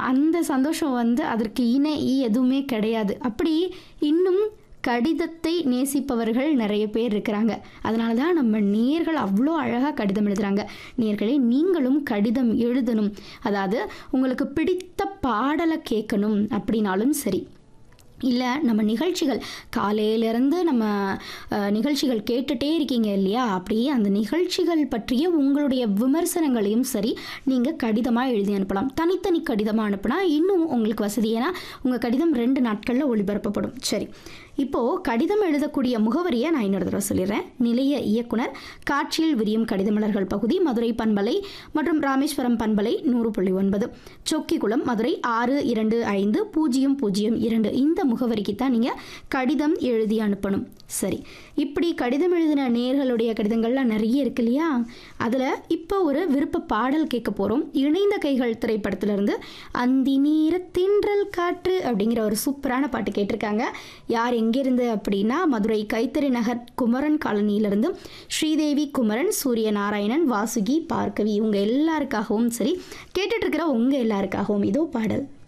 அந்த சந்தோஷம் வந்து அதற்கு இணை எதுவுமே கிடையாது அப்படி இன்னும் கடிதத்தை நேசிப்பவர்கள் நிறைய பேர் இருக்கிறாங்க அதனால தான் நம்ம நேர்கள் அவ்வளோ அழகாக கடிதம் எழுதுறாங்க நேர்களே நீங்களும் கடிதம் எழுதணும் அதாவது உங்களுக்கு பிடித்த பாடலை கேட்கணும் அப்படின்னாலும் சரி இல்லை நம்ம நிகழ்ச்சிகள் காலையிலேருந்து நம்ம அஹ், நிகழ்ச்சிகள் கேட்டுட்டே இருக்கீங்க இல்லையா அப்படியே அந்த நிகழ்ச்சிகள் பற்றிய உங்களுடைய விமர்சனங்களையும் சரி நீங்கள் கடிதமாக எழுதி அனுப்பலாம் தனித்தனி கடிதமாக அனுப்புனா இன்னும் உங்களுக்கு வசதி ஏன்னா உங்கள் கடிதம் ரெண்டு நாட்களில் ஒளிபரப்பப்படும் சரி இப்போது கடிதம் எழுதக்கூடிய முகவரியை நான் இன்னொரு தடவை சொல்லிடுறேன் நிலைய இயக்குனர் காட்சியில் விரியும் கடிதமலர்கள் பகுதி மதுரை பண்பலை மற்றும் ராமேஸ்வரம் பண்பலை நூறு புள்ளி ஒன்பது சொக்கிக்குளம் மதுரை ஆறு இரண்டு ஐந்து பூஜ்ஜியம் பூஜ்ஜியம் இரண்டு இந்த முகவரிக்கு தான் நீங்கள் கடிதம் எழுதி அனுப்பணும் சரி இப்படி கடிதம் எழுதின நேர்களுடைய கடிதங்கள்லாம் நிறைய இருக்கு இல்லையா அதில் இப்போ ஒரு விருப்ப பாடல் கேட்க போகிறோம் இணைந்த கைகள் திரைப்படத்திலிருந்து அந்தி நீரத்தின்றல் காற்று அப்படிங்கிற ஒரு சூப்பரான பாட்டு கேட்டிருக்காங்க யார் எங்கேருந்து அப்படின்னா மதுரை கைத்தறி நகர் குமரன் காலனியிலிருந்து ஸ்ரீதேவி குமரன் சூரிய நாராயணன் வாசுகி பார்க்கவி இவங்க எல்லாருக்காகவும் சரி கேட்டுட்டு இருக்கிற உங்கள் எல்லாருக்காகவும் இதோ பாடல்